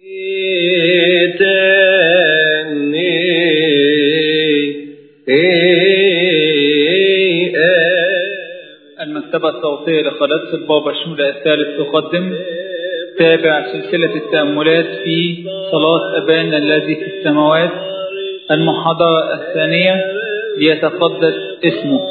المكتبة الصوتية لقناة البابا شمولة الثالث تقدم تابع سلسلة التأملات في صلاة أبانا الذي في السماوات المحاضرة الثانية ليتقدس اسمك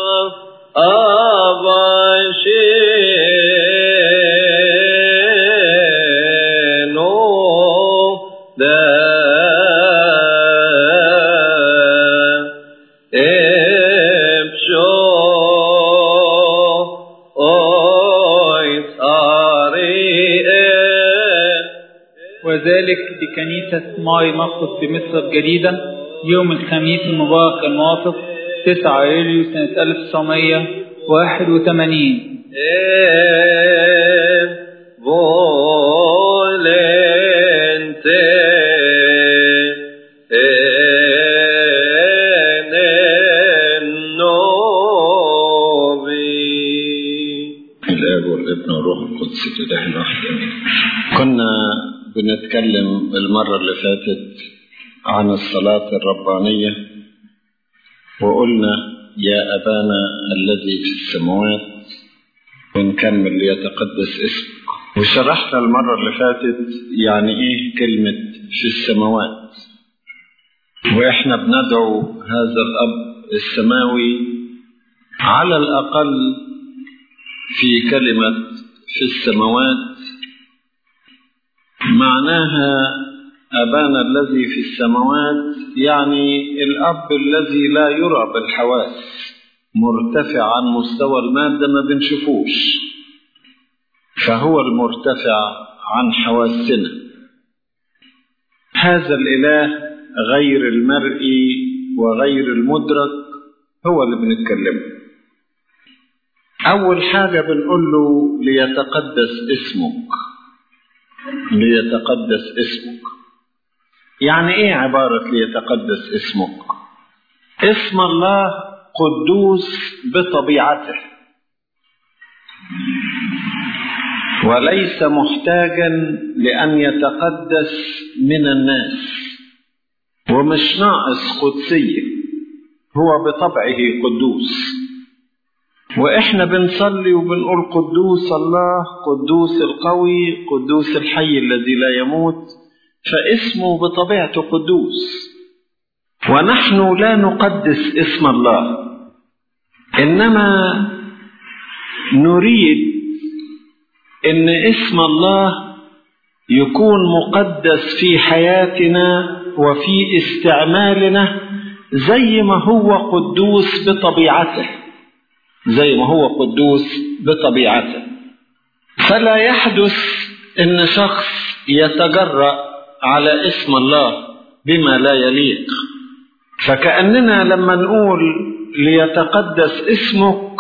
وذلك بكنيسة ماري مرقس بمصر الجديدة يوم الخميس المبارك الموافق 9 يوليو سنة 1981 الاب والابن والروح القدس الاله الواحد كنا بنتكلم المره اللي فاتت عن الصلاه الربانيه وقلنا يا ابانا الذي في السماوات ونكمل ليتقدس اسمك وشرحنا المره اللي فاتت يعني ايه كلمه في السماوات واحنا بندعو هذا الاب السماوي على الاقل في كلمة في السماوات معناها أبانا الذي في السماوات يعني الأب الذي لا يرى بالحواس مرتفع عن مستوى المادة ما بنشوفوش فهو المرتفع عن حواسنا هذا الإله غير المرئي وغير المدرك هو اللي بنتكلمه أول حاجة بنقول له ليتقدس اسمك ليتقدس اسمك يعني إيه عبارة ليتقدس اسمك اسم الله قدوس بطبيعته وليس محتاجا لأن يتقدس من الناس ومش ناقص قدسية هو بطبعه قدوس واحنا بنصلي وبنقول قدوس الله قدوس القوي قدوس الحي الذي لا يموت فاسمه بطبيعته قدوس ونحن لا نقدس اسم الله انما نريد ان اسم الله يكون مقدس في حياتنا وفي استعمالنا زي ما هو قدوس بطبيعته زي ما هو قدوس بطبيعته فلا يحدث ان شخص يتجرأ على اسم الله بما لا يليق فكأننا لما نقول ليتقدس اسمك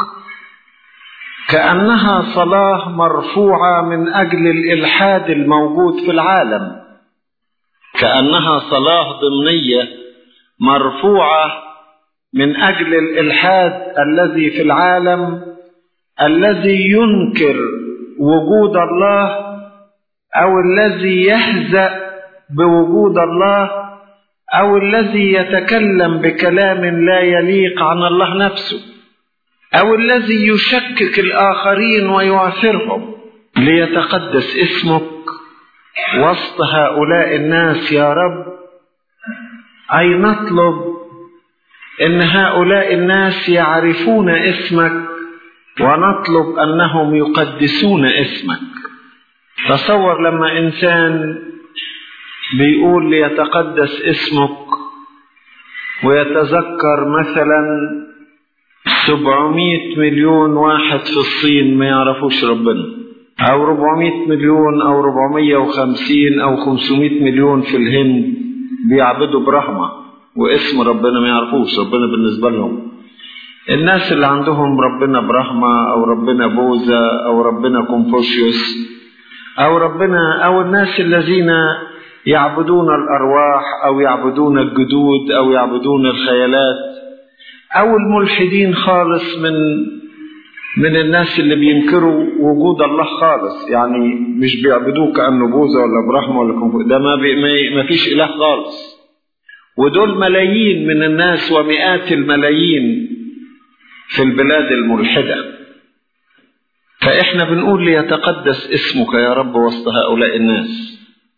كأنها صلاة مرفوعة من أجل الإلحاد الموجود في العالم كأنها صلاة ضمنية مرفوعة من اجل الالحاد الذي في العالم الذي ينكر وجود الله او الذي يهزا بوجود الله او الذي يتكلم بكلام لا يليق عن الله نفسه او الذي يشكك الاخرين ويعثرهم ليتقدس اسمك وسط هؤلاء الناس يا رب اي نطلب ان هؤلاء الناس يعرفون اسمك ونطلب انهم يقدسون اسمك تصور لما انسان بيقول ليتقدس اسمك ويتذكر مثلا سبعمائة مليون واحد في الصين ما يعرفوش ربنا أو ربعمائة مليون أو ربعمية وخمسين أو خمسمائة مليون في الهند بيعبدوا برهمة واسم ربنا ما يعرفوش ربنا بالنسبة لهم الناس اللي عندهم ربنا برهمة أو ربنا بوذا أو ربنا كونفوشيوس أو ربنا أو الناس الذين يعبدون الأرواح أو يعبدون الجدود أو يعبدون الخيالات أو الملحدين خالص من من الناس اللي بينكروا وجود الله خالص يعني مش بيعبدوه كأنه بوذا ولا برحمة ولا كنفو ده ما, بي ما فيش إله خالص ودول ملايين من الناس ومئات الملايين في البلاد الملحدة فإحنا بنقول ليتقدس اسمك يا رب وسط هؤلاء الناس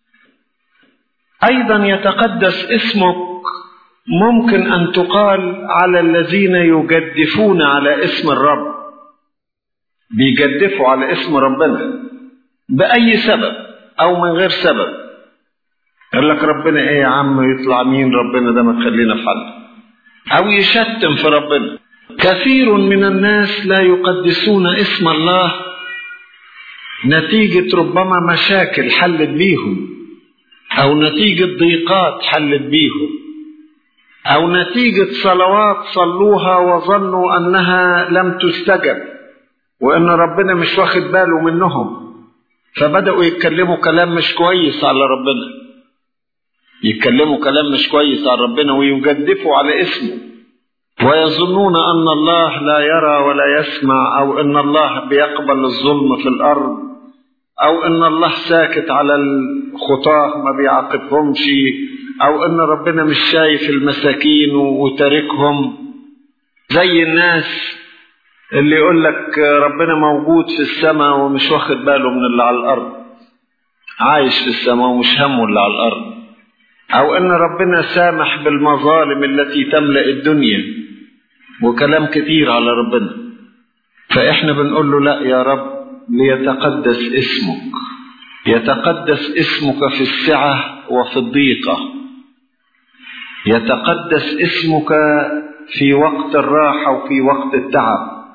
أيضا يتقدس اسمك ممكن أن تقال على الذين يجدفون على اسم الرب بيجدفوا على اسم ربنا بأي سبب أو من غير سبب يقول لك ربنا إيه يا عم يطلع مين ربنا ده ما تخلينا في حل أو يشتم في ربنا كثير من الناس لا يقدسون اسم الله نتيجة ربما مشاكل حلت بيهم أو نتيجة ضيقات حلت بيهم أو نتيجة صلوات صلوها وظنوا أنها لم تستجب وأن ربنا مش واخد باله منهم فبدأوا يتكلموا كلام مش كويس على ربنا يتكلموا كلام مش كويس على ربنا ويجدفوا على اسمه ويظنون أن الله لا يرى ولا يسمع أو أن الله بيقبل الظلم في الأرض أو أن الله ساكت على الخطاة ما بيعاقبهمش أو أن ربنا مش شايف المساكين وتاركهم زي الناس اللي يقول لك ربنا موجود في السماء ومش واخد باله من اللي على الأرض عايش في السماء ومش همه اللي على الأرض أو أن ربنا سامح بالمظالم التي تملأ الدنيا وكلام كتير على ربنا فإحنا بنقول له لا يا رب ليتقدس اسمك يتقدس اسمك في السعة وفي الضيقة يتقدس اسمك في وقت الراحة وفي وقت التعب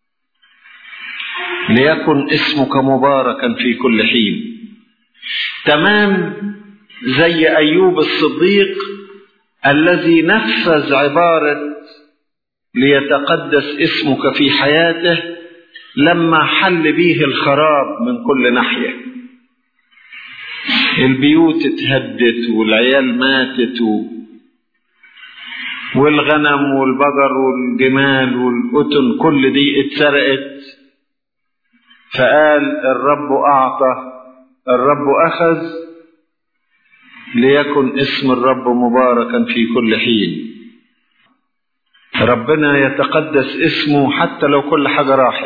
ليكن اسمك مباركا في كل حين تمام زي أيوب الصديق الذي نفذ عبارة ليتقدس اسمك في حياته لما حل به الخراب من كل ناحية البيوت اتهدت والعيال ماتت و... والغنم والبقر والجمال والقطن كل دي اتسرقت فقال الرب أعطى الرب أخذ ليكن اسم الرب مباركا في كل حين ربنا يتقدس اسمه حتى لو كل حاجة راحت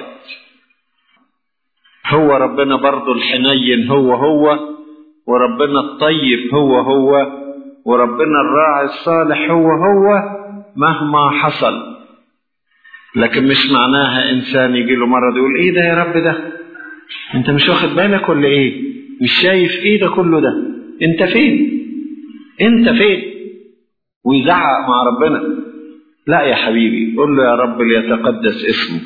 هو ربنا برضه الحنين هو هو وربنا الطيب هو هو وربنا الراعي الصالح هو هو مهما حصل لكن مش معناها انسان يجي له مرض يقول ايه ده يا رب ده انت مش واخد بالك ولا ايه مش شايف ايه ده كله ده انت فين انت فين ويزعق مع ربنا لا يا حبيبي قل له يا رب ليتقدس اسمك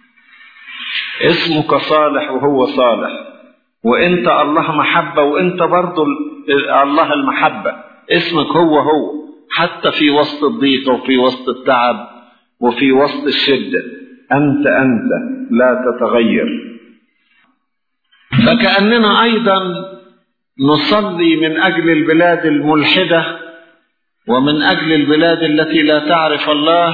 اسمك صالح وهو صالح وانت الله محبة وانت برضو الله المحبة اسمك هو هو حتى في وسط الضيق وفي وسط التعب وفي وسط الشدة أنت أنت لا تتغير فكأننا أيضا نصلي من أجل البلاد الملحدة ومن أجل البلاد التي لا تعرف الله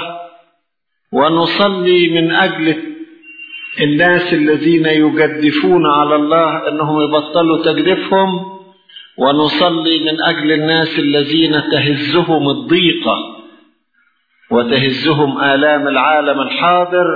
ونصلي من أجل الناس الذين يجدفون على الله أنهم يبطلوا تجديفهم ونصلي من أجل الناس الذين تهزهم الضيقة وتهزهم آلام العالم الحاضر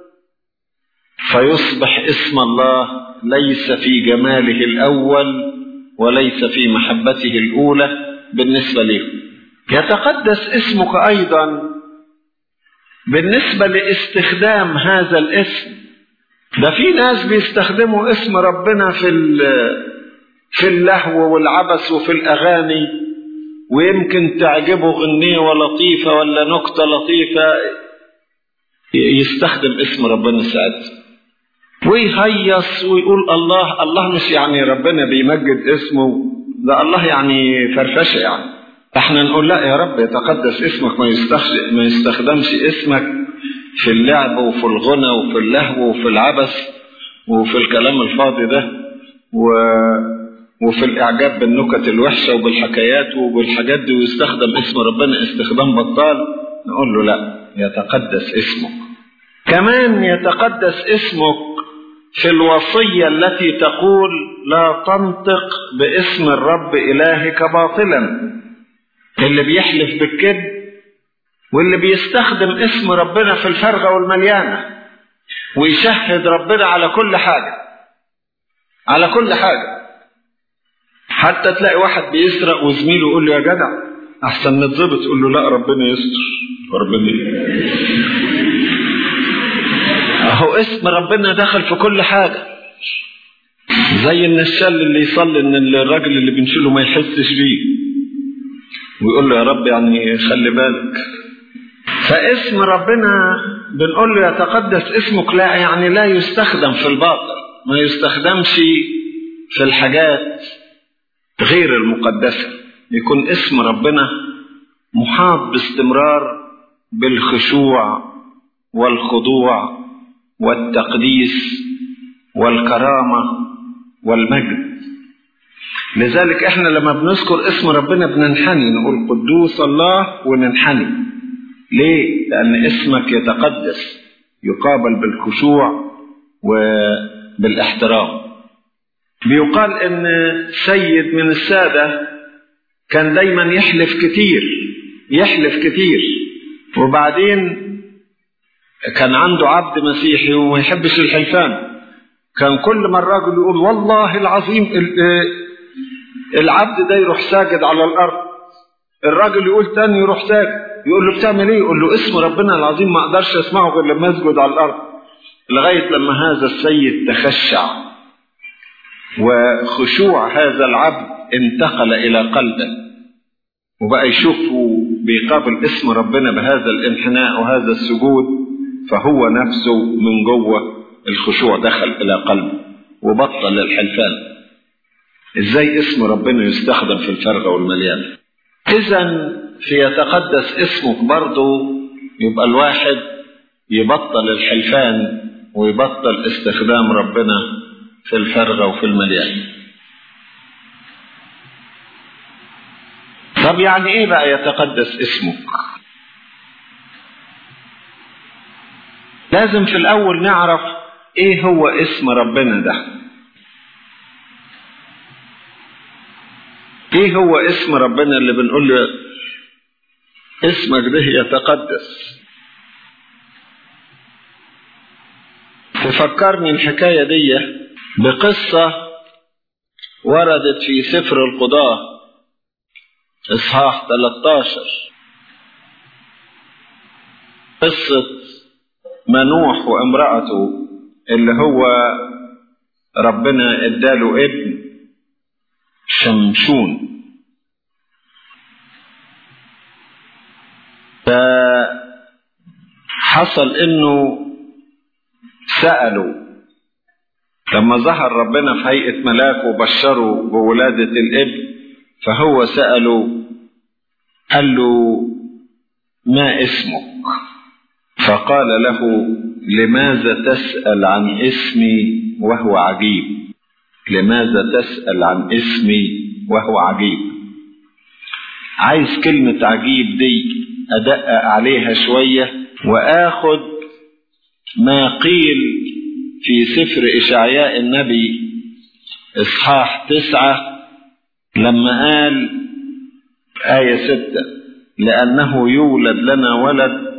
فيصبح اسم الله ليس في جماله الأول وليس في محبته الأولى بالنسبة له يتقدس اسمك أيضا بالنسبة لاستخدام هذا الاسم ده في ناس بيستخدموا اسم ربنا في في اللهو والعبث وفي الأغاني ويمكن تعجبه غنية لطيفة ولا نكتة لطيفة يستخدم اسم ربنا ساعتها ويهيص ويقول الله الله مش يعني ربنا بيمجد اسمه ده الله يعني فرفشه يعني احنا نقول لا يا رب يتقدس اسمك ما ما يستخدمش اسمك في اللعب وفي الغنى وفي اللهو وفي العبث وفي الكلام الفاضي ده و... وفي الاعجاب بالنكت الوحشه وبالحكايات وبالحاجات دي ويستخدم اسم ربنا استخدام بطال نقول له لا يتقدس اسمك كمان يتقدس اسمك في الوصية التي تقول لا تنطق باسم الرب إلهك باطلا اللي بيحلف بالكذب واللي بيستخدم اسم ربنا في الفرغة والمليانة ويشهد ربنا على كل حاجة على كل حاجة حتى تلاقي واحد بيسرق وزميله يقول له يا جدع احسن نتظبط يقول له لا ربنا يستر ربنا اهو اسم ربنا دخل في كل حاجه زي النشال اللي يصلي ان الراجل اللي بنشيله ما يحسش بيه ويقول له يا رب يعني خلي بالك فاسم ربنا بنقول له يتقدس اسمك لا يعني لا يستخدم في الباطل ما يستخدمش في الحاجات غير المقدسة يكون اسم ربنا محاط باستمرار بالخشوع والخضوع والتقديس والكرامة والمجد لذلك احنا لما بنذكر اسم ربنا بننحني نقول قدوس الله وننحني ليه؟ لأن اسمك يتقدس يقابل بالخشوع وبالاحترام بيقال ان سيد من السادة كان دايما يحلف كتير يحلف كتير وبعدين كان عنده عبد مسيحي وما يحبش الحلفان كان كل ما الراجل يقول والله العظيم العبد ده يروح ساجد على الارض الراجل يقول تاني يروح ساجد يقول له بتعمل ايه يقول له اسم ربنا العظيم ما اقدرش اسمعه غير لما اسجد على الارض لغايه لما هذا السيد تخشع وخشوع هذا العبد انتقل الى قلبه وبقى يشوفه بيقابل اسم ربنا بهذا الانحناء وهذا السجود فهو نفسه من جوه الخشوع دخل الى قلبه وبطل الحلفان ازاي اسم ربنا يستخدم في الفرغه والمليان اذا في يتقدس اسمك برضه يبقى الواحد يبطل الحلفان ويبطل استخدام ربنا في الفرغة وفي المليان طب يعني ايه بقى يتقدس اسمك لازم في الاول نعرف ايه هو اسم ربنا ده ايه هو اسم ربنا اللي بنقول له اسمك ده يتقدس تفكرني الحكاية دي بقصة وردت في سفر القضاة إصحاح 13 قصة منوح وامرأته اللي هو ربنا اداله ابن شمشون فحصل انه سألوا لما ظهر ربنا في هيئة ملاك وبشره بولادة الابن فهو سأله قال له ما اسمك فقال له لماذا تسأل عن اسمي وهو عجيب لماذا تسأل عن اسمي وهو عجيب عايز كلمة عجيب دي أدقق عليها شوية وآخد ما قيل في سفر إشعياء النبي إصحاح تسعة لما قال آية ستة لأنه يولد لنا ولد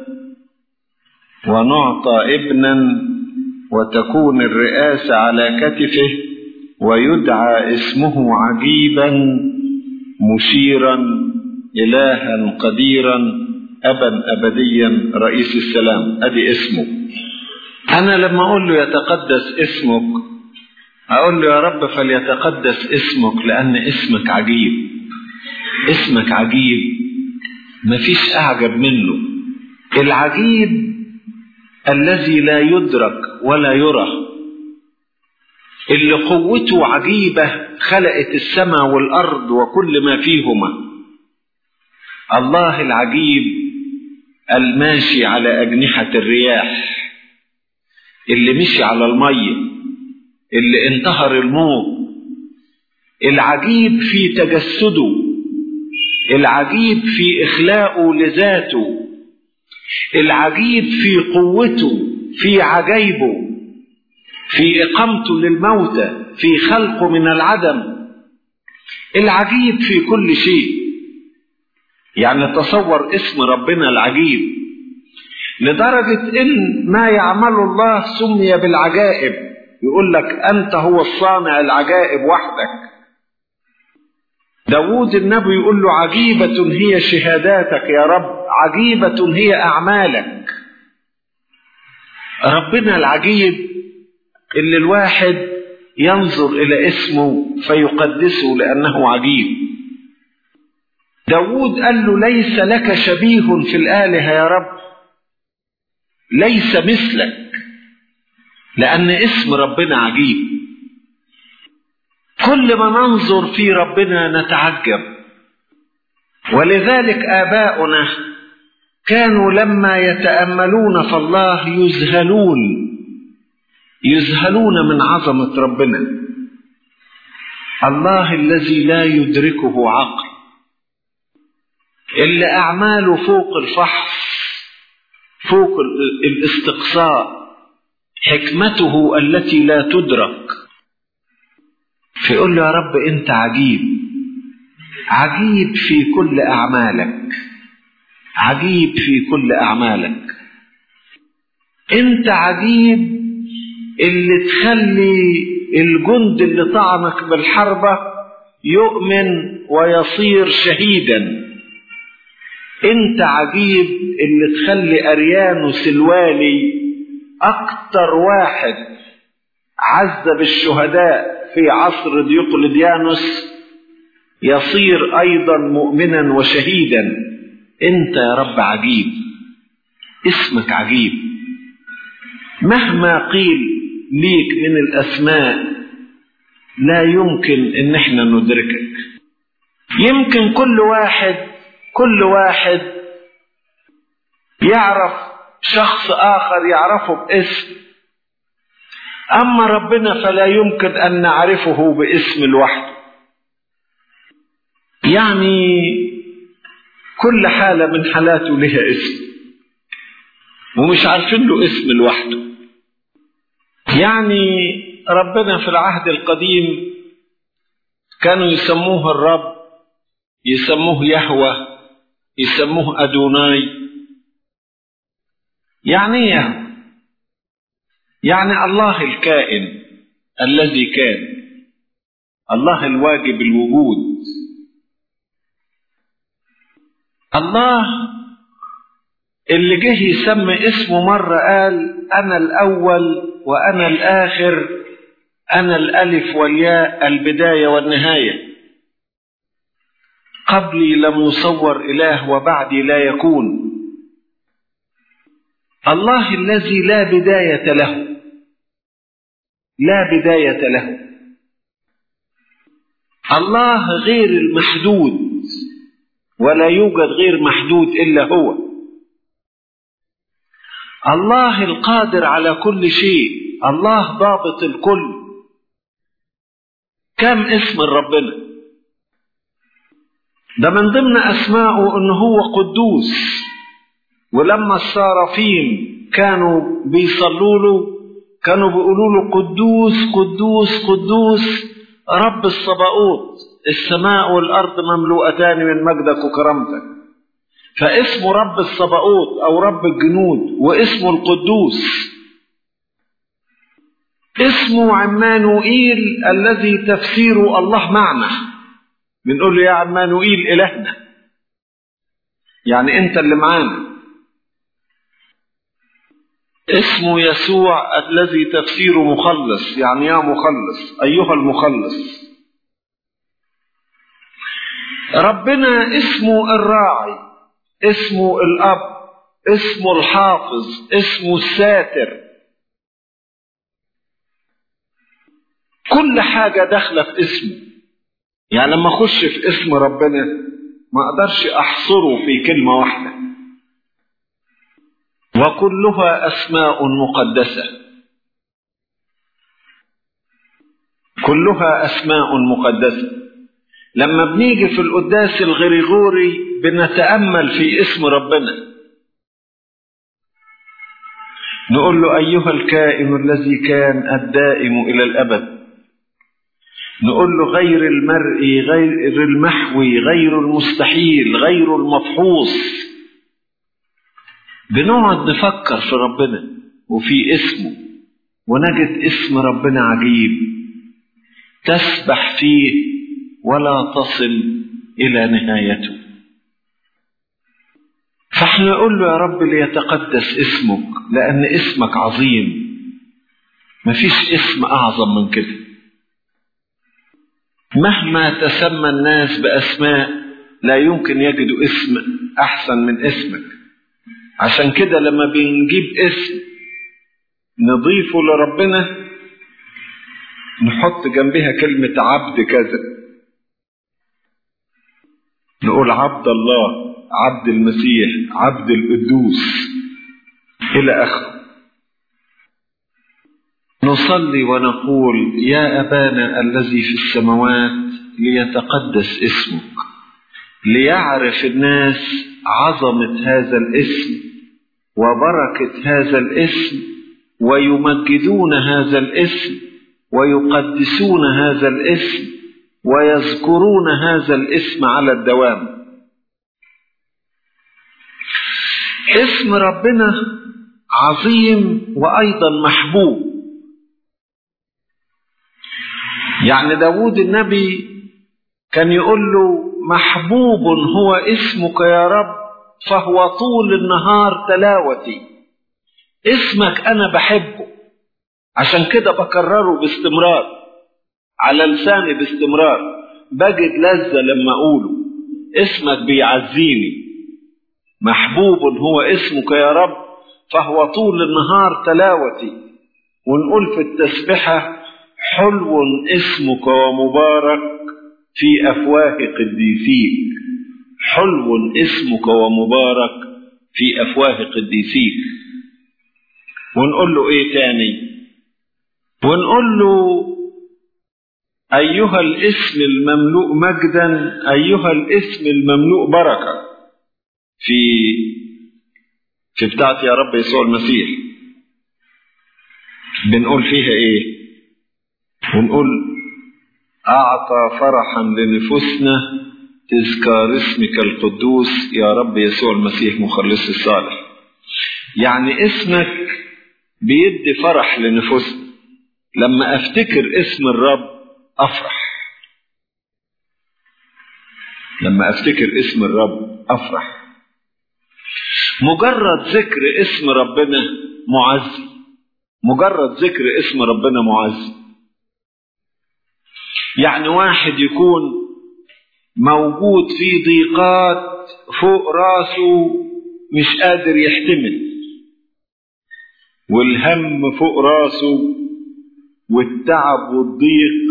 ونعطى ابنا وتكون الرئاسة على كتفه ويدعى اسمه عجيبا مشيرا إلها قديرا أبا أبديا رئيس السلام أدي اسمه أنا لما أقول له يتقدس اسمك أقول له يا رب فليتقدس اسمك لأن اسمك عجيب اسمك عجيب مفيش أعجب منه العجيب الذي لا يدرك ولا يرى اللي قوته عجيبة خلقت السماء والأرض وكل ما فيهما الله العجيب الماشي على أجنحة الرياح اللي مشي على المية اللي انتهر الموت العجيب في تجسده العجيب في إخلاقه لذاته العجيب في قوته في عجائبه في إقامته للموتى في خلقه من العدم العجيب في كل شيء يعني تصور اسم ربنا العجيب لدرجة إن ما يعمل الله سمي بالعجائب يقول لك أنت هو الصانع العجائب وحدك داود النبي يقول له عجيبة هي شهاداتك يا رب عجيبة هي أعمالك ربنا العجيب اللي الواحد ينظر إلى اسمه فيقدسه لأنه عجيب داود قال له ليس لك شبيه في الآلهة يا رب ليس مثلك لأن اسم ربنا عجيب كل ما ننظر في ربنا نتعجب ولذلك آباؤنا كانوا لما يتأملون في الله يذهلون يذهلون من عظمة ربنا الله الذي لا يدركه عقل اللي أعماله فوق الفحص فوق الاستقصاء حكمته التي لا تدرك فيقول له يا رب أنت عجيب عجيب في كل أعمالك عجيب في كل أعمالك أنت عجيب اللي تخلي الجند اللي طعنك بالحربة يؤمن ويصير شهيدا انت عجيب اللي تخلي اريانوس الوالي اكتر واحد عذب الشهداء في عصر ديوقلديانوس يصير ايضا مؤمنا وشهيدا انت يا رب عجيب اسمك عجيب مهما قيل ليك من الاسماء لا يمكن ان احنا ندركك يمكن كل واحد كل واحد يعرف شخص اخر يعرفه باسم اما ربنا فلا يمكن ان نعرفه باسم لوحده يعني كل حاله من حالاته لها اسم ومش عارفين له اسم لوحده يعني ربنا في العهد القديم كانوا يسموه الرب يسموه يهوه يسموه أدوناي يعني ايه يعني الله الكائن الذي كان الله الواجب الوجود الله اللي جه يسمي اسمه مرة قال أنا الأول وأنا الآخر أنا الألف والياء البداية والنهاية قبلي لم يصور إله وبعدي لا يكون الله الذي لا بداية له لا بداية له الله غير المحدود ولا يوجد غير محدود إلا هو الله القادر على كل شيء الله ضابط الكل كم اسم ربنا ده من ضمن أسمائه أنه هو قدوس ولما الصارفين كانوا بيصلوا له كانوا بيقولوا له قدوس قدوس قدوس رب الصباؤوت السماء والأرض مملوءتان من مجدك وكرامتك فاسمه رب الصباؤوت أو رب الجنود واسمه القدوس اسمه عمانوئيل الذي تفسيره الله معنا بنقول له يا عمانوئيل إلهنا يعني أنت اللي معانا اسمه يسوع الذي تفسيره مخلص يعني يا مخلص أيها المخلص ربنا اسمه الراعي اسمه الأب اسمه الحافظ اسمه الساتر كل حاجة داخلة في اسمه يعني لما اخش في اسم ربنا ما اقدرش احصره في كلمه واحده وكلها اسماء مقدسه كلها اسماء مقدسه لما بنيجي في القداس الغريغوري بنتامل في اسم ربنا نقول له أيها الكائن الذي كان الدائم إلى الأبد نقول له غير المرئي غير المحوي غير المستحيل غير المفحوص بنقعد نفكر في ربنا وفي اسمه ونجد اسم ربنا عجيب تسبح فيه ولا تصل إلى نهايته فاحنا نقول له يا رب ليتقدس اسمك لأن اسمك عظيم مفيش اسم أعظم من كده مهما تسمى الناس بأسماء لا يمكن يجدوا اسم أحسن من اسمك عشان كده لما بنجيب اسم نضيفه لربنا نحط جنبها كلمة عبد كذا نقول عبد الله عبد المسيح عبد القدوس إلى آخره نصلي ونقول يا أبانا الذي في السماوات ليتقدس اسمك ليعرف الناس عظمة هذا الاسم وبركة هذا الاسم ويمجدون هذا الاسم ويقدسون هذا الاسم ويذكرون هذا الاسم على الدوام اسم ربنا عظيم وأيضا محبوب يعني داود النبي كان يقول له محبوب هو اسمك يا رب فهو طول النهار تلاوتي اسمك أنا بحبه عشان كده بكرره باستمرار على لساني باستمرار بجد لذة لما أقوله اسمك بيعزيني محبوب هو اسمك يا رب فهو طول النهار تلاوتي ونقول في التسبحة حلو اسمك ومبارك في أفواه قديسيك حلو اسمك ومبارك في أفواه قديسيك ونقول له إيه تاني ونقول له أيها الاسم المملوء مجدا أيها الاسم المملوء بركة في في بتاعت يا رب يسوع المسيح بنقول فيها ايه ونقول أعطى فرحا لنفوسنا تذكار اسمك القدوس يا رب يسوع المسيح مخلص الصالح يعني اسمك بيدي فرح لنفوسنا لما افتكر اسم الرب افرح لما افتكر اسم الرب افرح مجرد ذكر اسم ربنا معزي مجرد ذكر اسم ربنا معزي يعني واحد يكون موجود في ضيقات فوق راسه مش قادر يحتمل والهم فوق راسه والتعب والضيق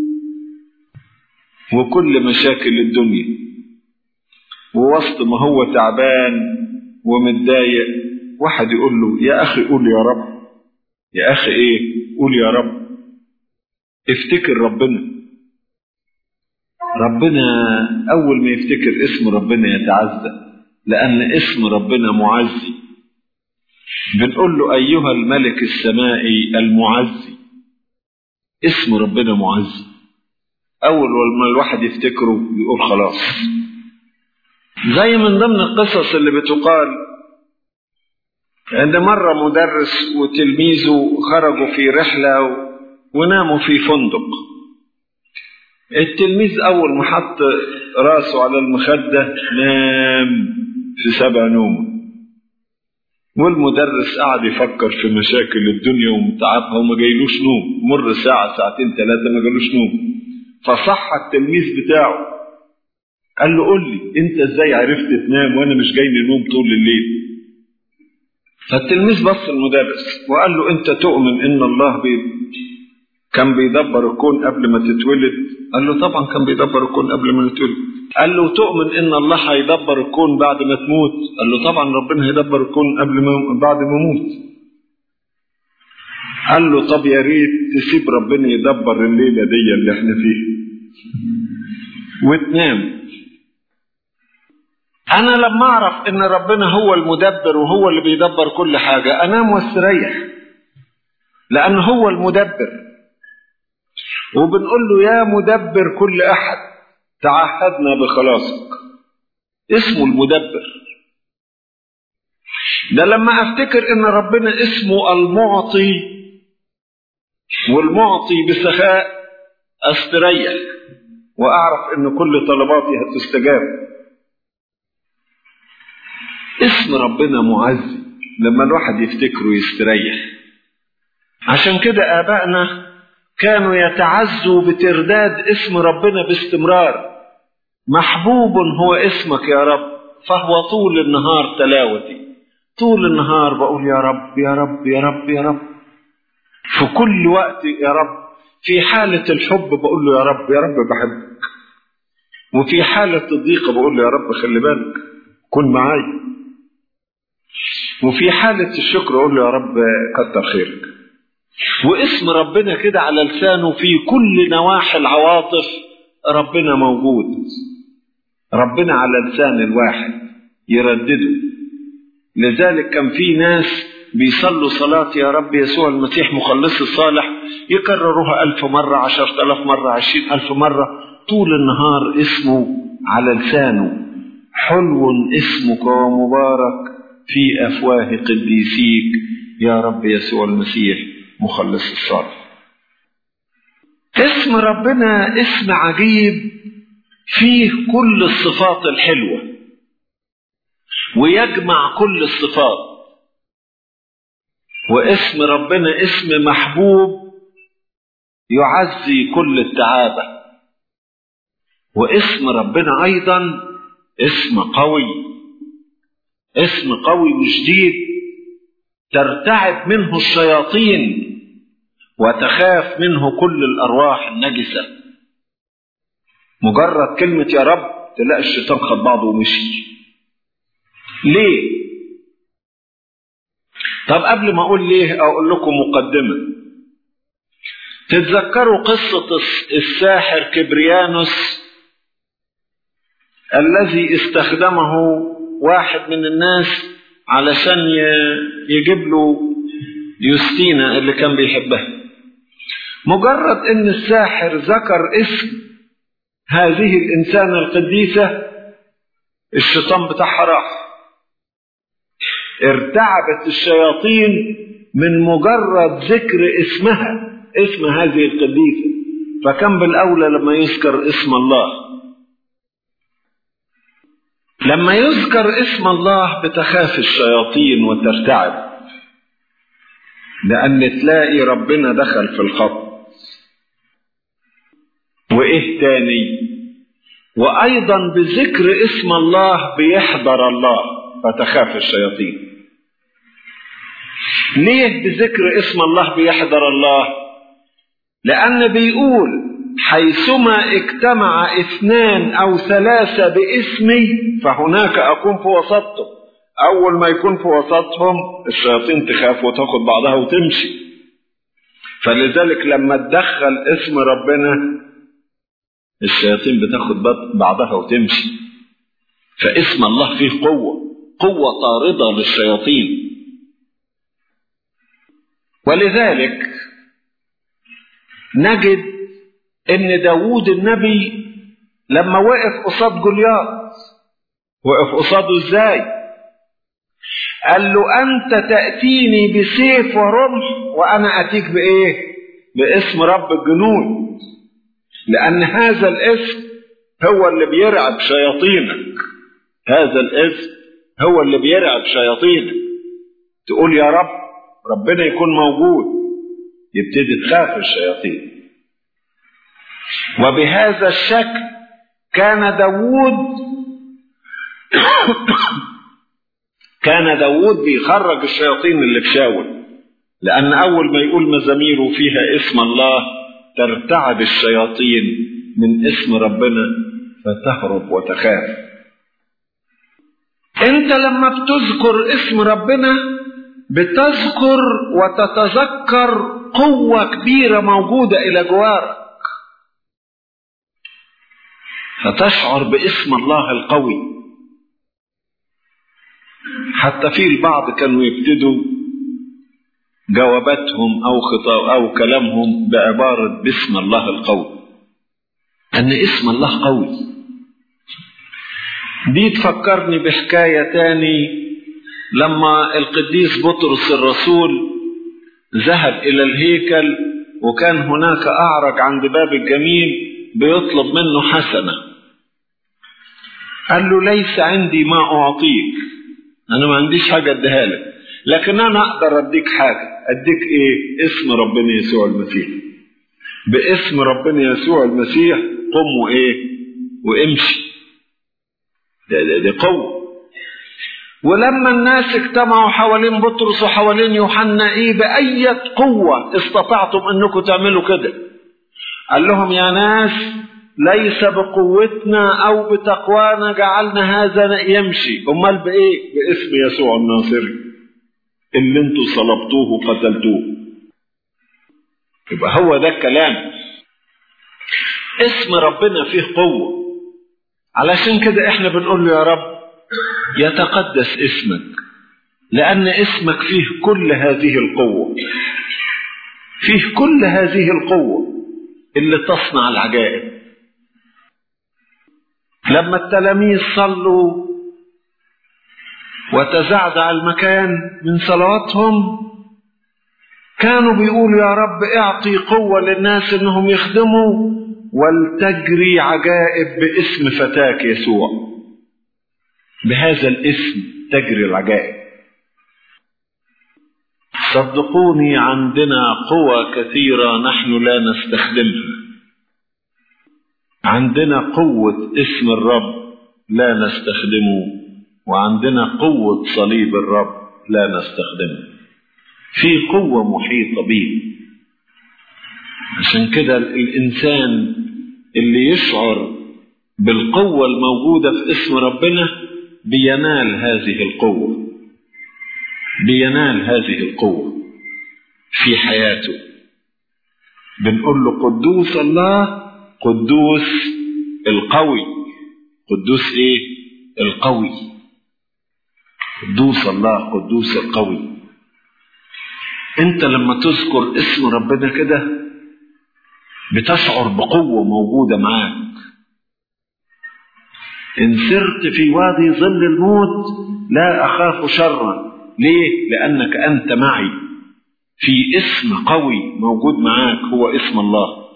وكل مشاكل الدنيا ووسط ما هو تعبان ومتضايق واحد يقول له يا اخي قول يا رب يا اخي ايه قول يا رب افتكر ربنا ربنا اول ما يفتكر اسم ربنا يتعزى لان اسم ربنا معزي بنقول له ايها الملك السمائي المعزي اسم ربنا معزي اول ما الواحد يفتكره يقول خلاص زي من ضمن القصص اللي بتقال ان مره مدرس وتلميذه خرجوا في رحله وناموا في فندق التلميذ اول ما حط راسه على المخده نام في سبع نوم والمدرس قعد يفكر في مشاكل الدنيا ومتعبها وما جايلوش نوم مر ساعة ساعتين ثلاثة ما جالوش نوم فصح التلميذ بتاعه قال له قول لي انت ازاي عرفت تنام وانا مش جاي لي نوم طول الليل فالتلميذ بص المدرس وقال له انت تؤمن ان الله بي كان بيدبر الكون قبل ما تتولد قال له طبعا كان بيدبر الكون قبل ما نتولد قال له تؤمن ان الله هيدبر الكون بعد ما تموت قال له طبعا ربنا هيدبر الكون قبل ما بعد ما اموت قال له طب يا ريت تسيب ربنا يدبر الليله دي اللي احنا فيها وتنام أنا لما أعرف إن ربنا هو المدبر وهو اللي بيدبر كل حاجة أنام واستريح لأن هو المدبر وبنقول له يا مدبر كل أحد تعهدنا بخلاصك اسمه المدبر ده لما افتكر ان ربنا اسمه المعطي والمعطي بسخاء استريح واعرف ان كل طلباتي هتستجاب اسم ربنا معزي لما الواحد يفتكره يستريح عشان كده ابائنا كانوا يتعزوا بترداد اسم ربنا باستمرار محبوب هو اسمك يا رب فهو طول النهار تلاوتي طول النهار بقول يا رب يا رب يا رب يا رب في كل وقت يا رب في حالة الحب بقول له يا رب يا رب بحبك وفي حالة الضيقة بقول له يا رب خلي بالك كن معايا وفي حالة الشكر أقول له يا رب كتر خيرك واسم ربنا كده على لسانه في كل نواحي العواطف ربنا موجود ربنا على لسان الواحد يردده لذلك كان في ناس بيصلوا صلاة يا رب يسوع المسيح مخلص الصالح يكرروها ألف مرة عشرة ألاف مرة عشرين ألف مرة طول النهار اسمه على لسانه حلو اسمك ومبارك في أفواه قديسيك يا رب يسوع المسيح مخلص الصالح اسم ربنا اسم عجيب فيه كل الصفات الحلوة ويجمع كل الصفات واسم ربنا اسم محبوب يعزي كل التعابة واسم ربنا أيضا اسم قوي اسم قوي وشديد ترتعب منه الشياطين وتخاف منه كل الأرواح النجسة مجرد كلمة يا رب تلاقي الشيطان خد بعضه ومشي ليه طب قبل ما اقول ليه اقول لكم مقدمه تتذكروا قصه الساحر كبريانوس الذي استخدمه واحد من الناس علشان يجيب له يوستينا اللي كان بيحبها مجرد ان الساحر ذكر اسم هذه الانسانه القديسه الشيطان بتاعها راح ارتعبت الشياطين من مجرد ذكر اسمها اسم هذه القديسة فكان بالأولى لما يذكر اسم الله لما يذكر اسم الله بتخاف الشياطين وترتعب لأن تلاقي ربنا دخل في الخط وإيه تاني وأيضا بذكر اسم الله بيحضر الله فتخاف الشياطين ليه بذكر اسم الله بيحضر الله لأن بيقول حيثما اجتمع اثنان أو ثلاثة باسمي فهناك أكون في وسطهم أول ما يكون في وسطهم الشياطين تخاف وتاخد بعضها وتمشي فلذلك لما تدخل اسم ربنا الشياطين بتاخد بعضها وتمشي فاسم الله فيه قوة قوة طاردة للشياطين ولذلك نجد ان داوود النبي لما وقف قصاد جولياط وقف قصاده ازاي قال له انت تاتيني بسيف ورمح وانا اتيك بايه باسم رب الجنود لان هذا الاسم هو اللي بيرعب شياطينك هذا الاسم هو اللي بيرعب شياطينك تقول يا رب ربنا يكون موجود يبتدي تخاف الشياطين وبهذا الشكل كان داوود كان داوود بيخرج الشياطين اللي في شاول لأن أول ما يقول مزاميره فيها اسم الله ترتعب الشياطين من اسم ربنا فتهرب وتخاف انت لما بتذكر اسم ربنا بتذكر وتتذكر قوة كبيرة موجودة إلى جوارك فتشعر باسم الله القوي حتى في البعض كانوا يبتدوا جواباتهم أو خطاب أو كلامهم بعبارة باسم الله القوي أن اسم الله قوي دي تفكرني بحكاية تاني لما القديس بطرس الرسول ذهب إلى الهيكل وكان هناك أعرج عند باب الجميل بيطلب منه حسنة قال له ليس عندي ما أعطيك أنا ما عنديش حاجة أديها لك لكن أنا أقدر أديك حاجة أديك إيه اسم ربنا يسوع المسيح باسم ربنا يسوع المسيح قم وإيه وامشي ده, ده, ده قوة ولما الناس اجتمعوا حوالين بطرس وحوالين يوحنا ايه بأية قوة استطعتم انكم تعملوا كده قال لهم يا ناس ليس بقوتنا او بتقوانا جعلنا هذا يمشي امال بايه باسم يسوع الناصري اللي انتوا صلبتوه وقتلتوه يبقى هو ده الكلام اسم ربنا فيه قوة علشان كده احنا بنقول له يا رب يتقدس اسمك لأن اسمك فيه كل هذه القوة فيه كل هذه القوة اللي تصنع العجائب لما التلاميذ صلوا وتزعزع المكان من صلواتهم كانوا بيقولوا يا رب اعطي قوة للناس انهم يخدموا ولتجري عجائب باسم فتاك يسوع بهذا الاسم تجري العجائب صدقوني عندنا قوى كثيرة نحن لا نستخدمها عندنا قوة اسم الرب لا نستخدمه وعندنا قوة صليب الرب لا نستخدمه في قوة محيطة بيه عشان كده الإنسان اللي يشعر بالقوة الموجودة في اسم ربنا بينال هذه القوة بينال هذه القوة في حياته بنقول له قدوس الله قدوس القوي قدوس ايه القوي قدوس الله قدوس القوي انت لما تذكر اسم ربنا كده بتشعر بقوة موجودة معاك إن سرت في وادي ظل الموت لا أخاف شرا ليه؟ لأنك أنت معي في اسم قوي موجود معاك هو اسم الله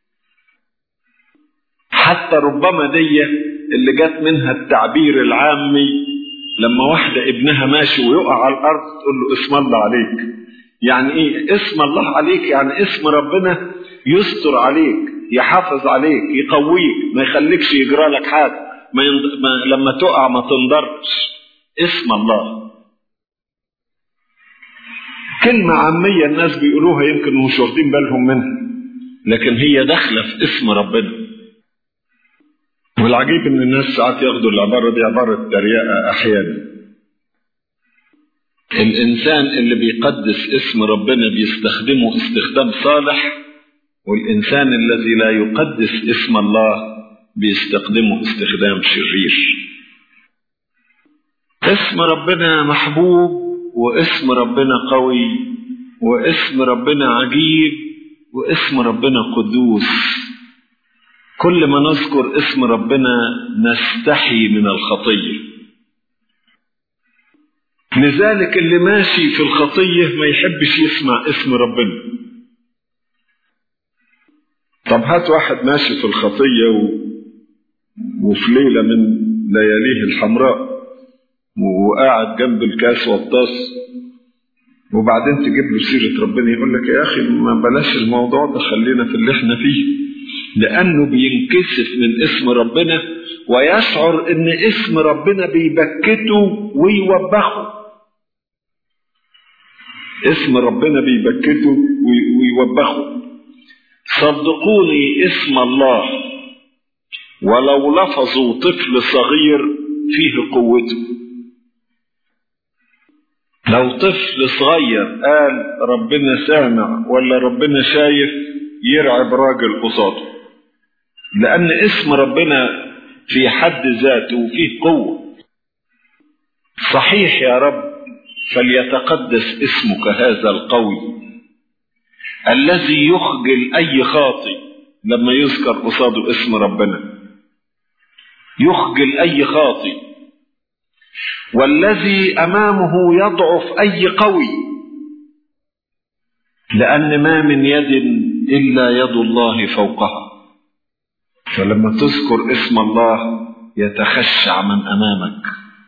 حتى ربما دي اللي جت منها التعبير العامي لما واحدة ابنها ماشي ويقع على الأرض تقول له اسم الله عليك يعني ايه اسم الله عليك يعني اسم ربنا يستر عليك يحافظ عليك يقويك ما يخليكش يجرى لك حاجه ما, يند... ما لما تقع ما تنضرش اسم الله كلمة عامية الناس بيقولوها يمكن مش واخدين بالهم منها لكن هي داخلة في اسم ربنا والعجيب ان الناس ساعات ياخدوا العبارة دي عبارة تريقة احيانا الإنسان اللي بيقدس اسم ربنا بيستخدمه استخدام صالح والإنسان الذي لا يقدس اسم الله بيستخدمه استخدام شرير اسم ربنا محبوب واسم ربنا قوي واسم ربنا عجيب واسم ربنا قدوس كل ما نذكر اسم ربنا نستحي من الخطيه لذلك اللي ماشي في الخطية ما يحبش يسمع اسم ربنا طب هات واحد ماشي في الخطية و... وفي ليلة من لياليه الحمراء وقاعد جنب الكاس والطاس وبعدين تجيب له سيرة ربنا يقول لك يا أخي ما بلاش الموضوع ده خلينا في اللي احنا فيه لأنه بينكسف من اسم ربنا ويشعر إن اسم ربنا بيبكته ويوبخه اسم ربنا بيبكته ويوبخه صدقوني اسم الله ولو لفظوا طفل صغير فيه قوته لو طفل صغير قال ربنا سامع ولا ربنا شايف يرعب راجل قصاده لأن اسم ربنا في حد ذاته فيه قوة صحيح يا رب فليتقدس اسمك هذا القوي الذي يخجل أي خاطئ لما يذكر قصاده اسم ربنا يخجل أي خاطئ والذي أمامه يضعف أي قوي لأن ما من يد إلا يد الله فوقها فلما تذكر اسم الله يتخشع من أمامك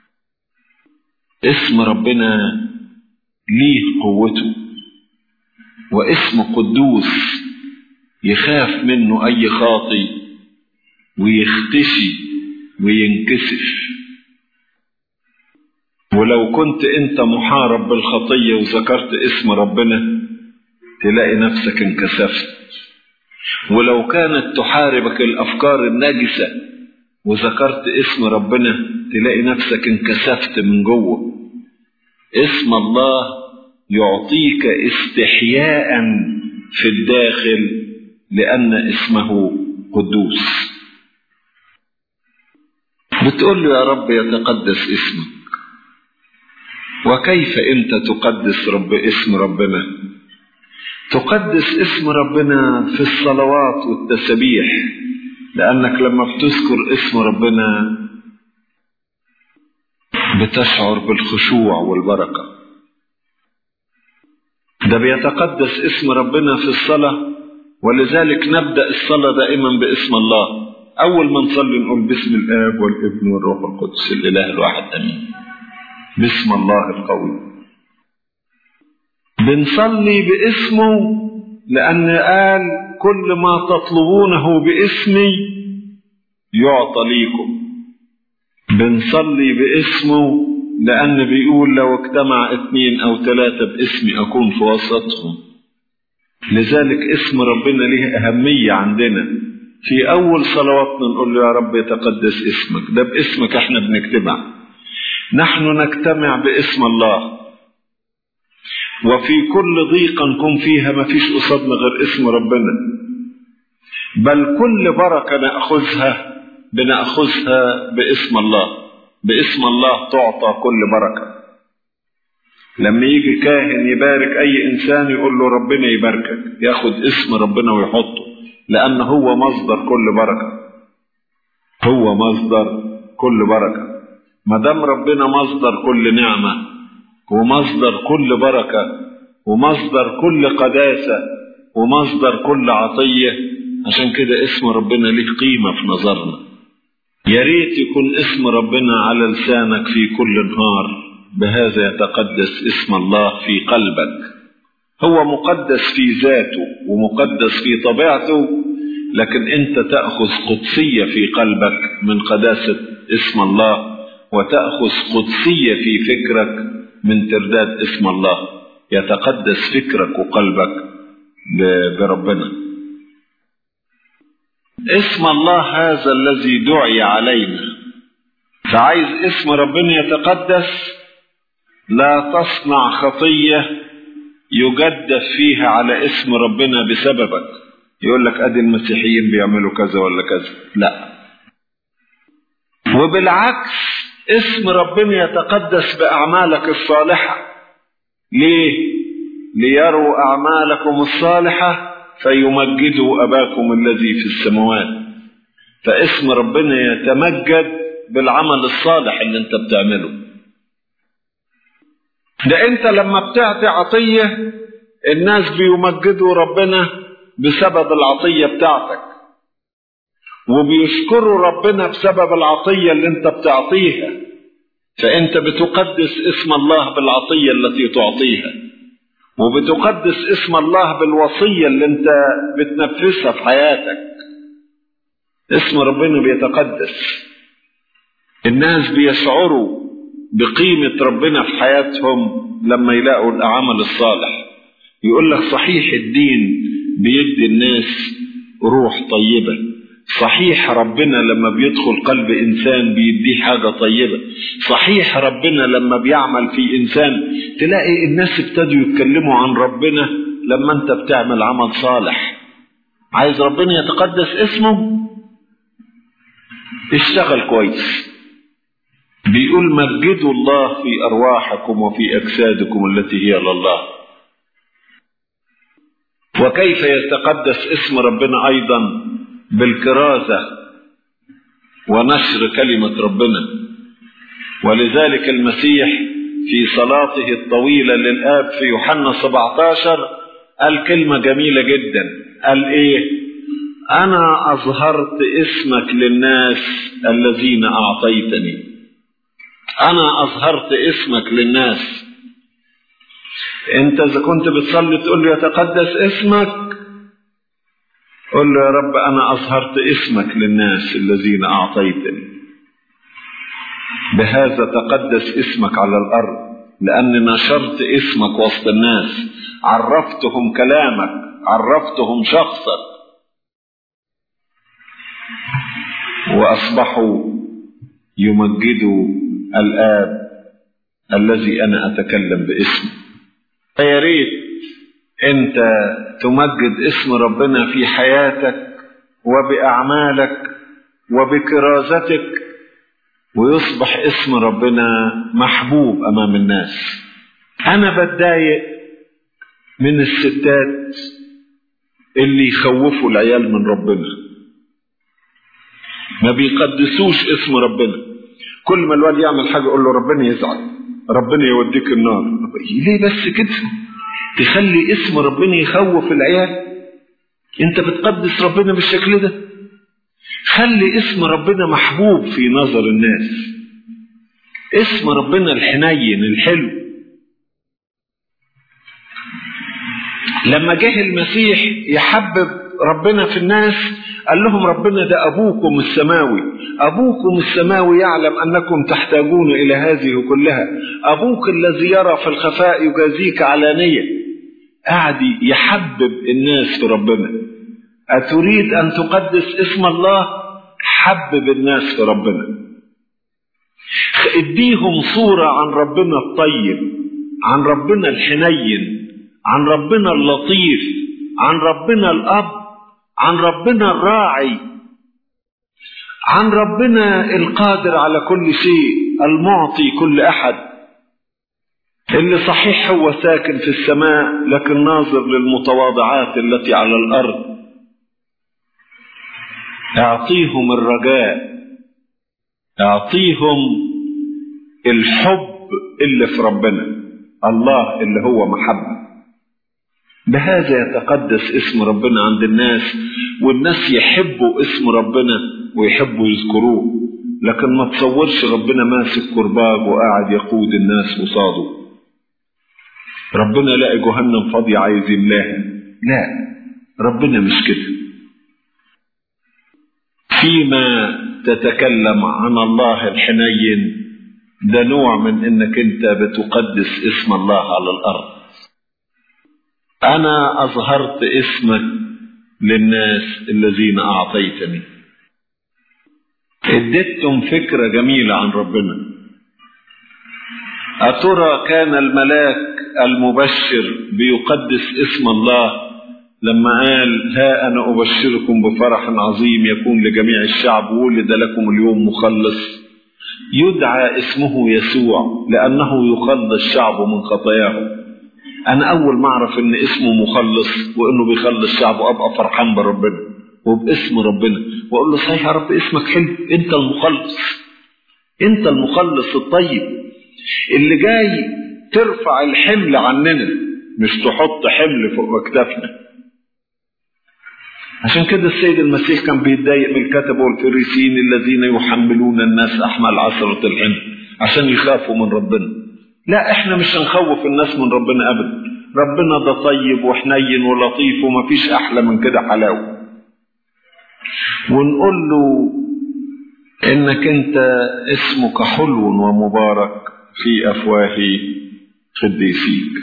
اسم ربنا ليه قوته واسم قدوس يخاف منه أي خاطي ويختشي وينكسف ولو كنت انت محارب بالخطية وذكرت اسم ربنا تلاقي نفسك انكسفت ولو كانت تحاربك الأفكار النجسة وذكرت اسم ربنا تلاقي نفسك انكسفت من جوه اسم الله يعطيك استحياء في الداخل لأن اسمه قدوس بتقول له يا رب يتقدس اسمك وكيف انت تقدس رب اسم ربنا تقدس اسم ربنا في الصلوات والتسبيح لانك لما بتذكر اسم ربنا بتشعر بالخشوع والبركه ده بيتقدس اسم ربنا في الصلاه ولذلك نبدا الصلاه دائما باسم الله اول ما نصلي نقول باسم الاب والابن والروح القدس الاله الواحد امين باسم الله القوي بنصلي باسمه لأن قال كل ما تطلبونه باسمي يعطى ليكم بنصلي باسمه لأن بيقول لو اجتمع اثنين أو ثلاثة باسمي أكون في وسطهم لذلك اسم ربنا له أهمية عندنا في أول صلواتنا نقول له يا رب يتقدس اسمك ده باسمك احنا بنجتمع نحن نجتمع باسم الله وفي كل ضيقة نكون فيها ما فيش قصادنا غير اسم ربنا بل كل بركة نأخذها بنأخذها باسم الله باسم الله تعطى كل بركة لما يجي كاهن يبارك أي إنسان يقول له ربنا يباركك ياخد اسم ربنا ويحطه لأن هو مصدر كل بركة هو مصدر كل بركة ما دام ربنا مصدر كل نعمة ومصدر كل بركة ومصدر كل قداسة ومصدر كل عطية عشان كده اسم ربنا ليه قيمة في نظرنا يا ريت يكون اسم ربنا على لسانك في كل نهار بهذا يتقدس اسم الله في قلبك هو مقدس في ذاته ومقدس في طبيعته لكن انت تأخذ قدسية في قلبك من قداسة اسم الله وتأخذ قدسية في فكرك من ترداد اسم الله يتقدس فكرك وقلبك بربنا اسم الله هذا الذي دعي علينا فعايز اسم ربنا يتقدس لا تصنع خطية يجدف فيها على اسم ربنا بسببك يقول لك ادي المسيحيين بيعملوا كذا ولا كذا لا وبالعكس اسم ربنا يتقدس بأعمالك الصالحة ليه؟ ليروا أعمالكم الصالحة فيمجدوا أباكم الذي في السماوات فاسم ربنا يتمجد بالعمل الصالح اللي انت بتعمله ده انت لما بتعطي عطية الناس بيمجدوا ربنا بسبب العطية بتاعتك وبيشكروا ربنا بسبب العطية اللي انت بتعطيها فانت بتقدس اسم الله بالعطية التي تعطيها وبتقدس اسم الله بالوصية اللي انت بتنفذها في حياتك اسم ربنا بيتقدس الناس بيشعروا بقيمة ربنا في حياتهم لما يلاقوا العمل الصالح يقول لك صحيح الدين بيدي الناس روح طيبة صحيح ربنا لما بيدخل قلب إنسان بيديه حاجة طيبة صحيح ربنا لما بيعمل في إنسان تلاقي الناس ابتدوا يتكلموا عن ربنا لما أنت بتعمل عمل صالح عايز ربنا يتقدس اسمه اشتغل كويس بيقول مجدوا الله في أرواحكم وفي أجسادكم التي هي لله وكيف يتقدس اسم ربنا أيضا بالكرازة ونشر كلمة ربنا ولذلك المسيح في صلاته الطويلة للآب في يوحنا 17 قال كلمة جميلة جدا قال إيه أنا أظهرت اسمك للناس الذين أعطيتني أنا أظهرت اسمك للناس أنت إذا كنت بتصلي تقول له يتقدس اسمك قل له يا رب أنا أظهرت اسمك للناس الذين أعطيتني بهذا تقدس اسمك على الأرض لأن نشرت اسمك وسط الناس عرفتهم كلامك عرفتهم شخصك وأصبحوا يمجدوا الآب الذي أنا أتكلم باسمه يا ريت أنت تمجد اسم ربنا في حياتك وبأعمالك وبكرازتك ويصبح اسم ربنا محبوب أمام الناس أنا بتضايق من الستات اللي يخوفوا العيال من ربنا ما بيقدسوش اسم ربنا كل ما الواد يعمل حاجة يقول له ربنا يزعل ربنا يوديك النار ليه بس كده تخلي اسم ربنا يخوف العيال انت بتقدس ربنا بالشكل ده خلي اسم ربنا محبوب في نظر الناس اسم ربنا الحنين الحلو لما جه المسيح يحبب ربنا في الناس قال لهم ربنا ده أبوكم السماوي أبوكم السماوي يعلم أنكم تحتاجون إلى هذه كلها أبوك الذي يرى في الخفاء يجازيك علانية قاعد يحبب الناس في ربنا أتريد أن تقدس اسم الله حبب الناس في ربنا اديهم صورة عن ربنا الطيب عن ربنا الحنين عن ربنا اللطيف عن ربنا الأب عن ربنا الراعي عن ربنا القادر على كل شيء المعطي كل أحد اللي صحيح هو ساكن في السماء لكن ناظر للمتواضعات التي على الأرض اعطيهم الرجاء اعطيهم الحب اللي في ربنا الله اللي هو محبه بهذا يتقدس اسم ربنا عند الناس والناس يحبوا اسم ربنا ويحبوا يذكروه لكن ما تصورش ربنا ماسك كرباج وقاعد يقود الناس قصاده ربنا لاقي جهنم فاضية عايز يملاها لا ربنا مش كده فيما تتكلم عن الله الحنين ده نوع من انك انت بتقدس اسم الله على الارض أنا أظهرت اسمك للناس الذين أعطيتني اديتهم فكرة جميلة عن ربنا أترى كان الملاك المبشر بيقدس اسم الله لما قال ها أنا أبشركم بفرح عظيم يكون لجميع الشعب ولد لكم اليوم مخلص يدعى اسمه يسوع لأنه يخلص شعبه من خطاياهم انا اول ما اعرف ان اسمه مخلص وانه بيخلص شعبه ابقى فرحان بربنا وباسم ربنا واقول له صحيح يا رب اسمك حلو انت المخلص انت المخلص الطيب اللي جاي ترفع الحمل عننا مش تحط حمل فوق اكتافنا عشان كده السيد المسيح كان بيتضايق من الكتبة والفريسيين الذين يحملون الناس احمال عشرة الحمل عشان يخافوا من ربنا لا احنا مش هنخوف الناس من ربنا ابدا ربنا ده طيب وحنين ولطيف ومفيش احلى من كده حلاوه ونقول له انك انت اسمك حلو ومبارك في افواه قديسيك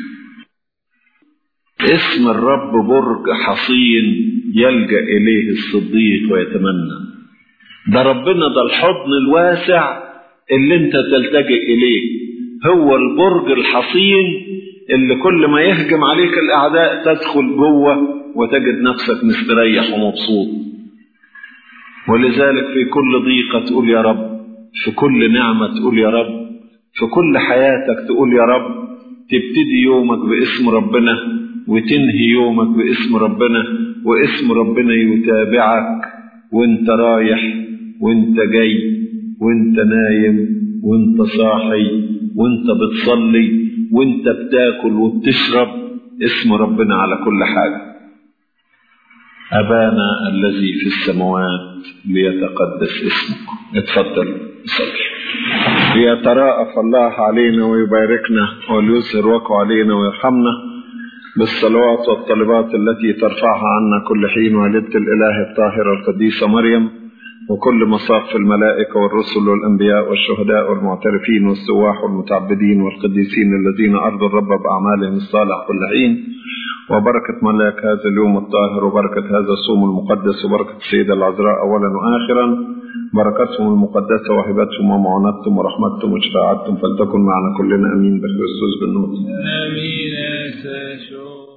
اسم الرب برج حصين يلجا اليه الصديق ويتمنى ده ربنا ده الحضن الواسع اللي انت تلتجئ اليه هو البرج الحصين اللي كل ما يهجم عليك الأعداء تدخل جوه وتجد نفسك مستريح ومبسوط ولذلك في كل ضيقة تقول يا رب في كل نعمة تقول يا رب في كل حياتك تقول يا رب تبتدي يومك باسم ربنا وتنهي يومك باسم ربنا واسم ربنا يتابعك وانت رايح وانت جاي وانت نايم وانت صاحي وانت بتصلي وانت بتاكل وبتشرب اسم ربنا على كل حاجة أبانا الذي في السماوات ليتقدس اسمك اتفضل صلي ليتراءف الله علينا ويباركنا وليظهر وقعه علينا ويرحمنا بالصلوات والطلبات التي ترفعها عنا كل حين والدة الإله الطاهرة القديسة مريم وكل مصاف الملائكة والرسل والأنبياء والشهداء والمعترفين والسواح والمتعبدين والقديسين الذين أرضوا الرب بأعمالهم الصالح كل حين وبركة ملاك هذا اليوم الطاهر وبركة هذا الصوم المقدس وبركة السيدة العذراء أولا وآخرا بركتهم المقدسة وهبتهم ومعونتهم ورحمتهم وشفاعتهم فلتكن معنا كلنا أمين بخريستوس بالنور آمين يا ساشو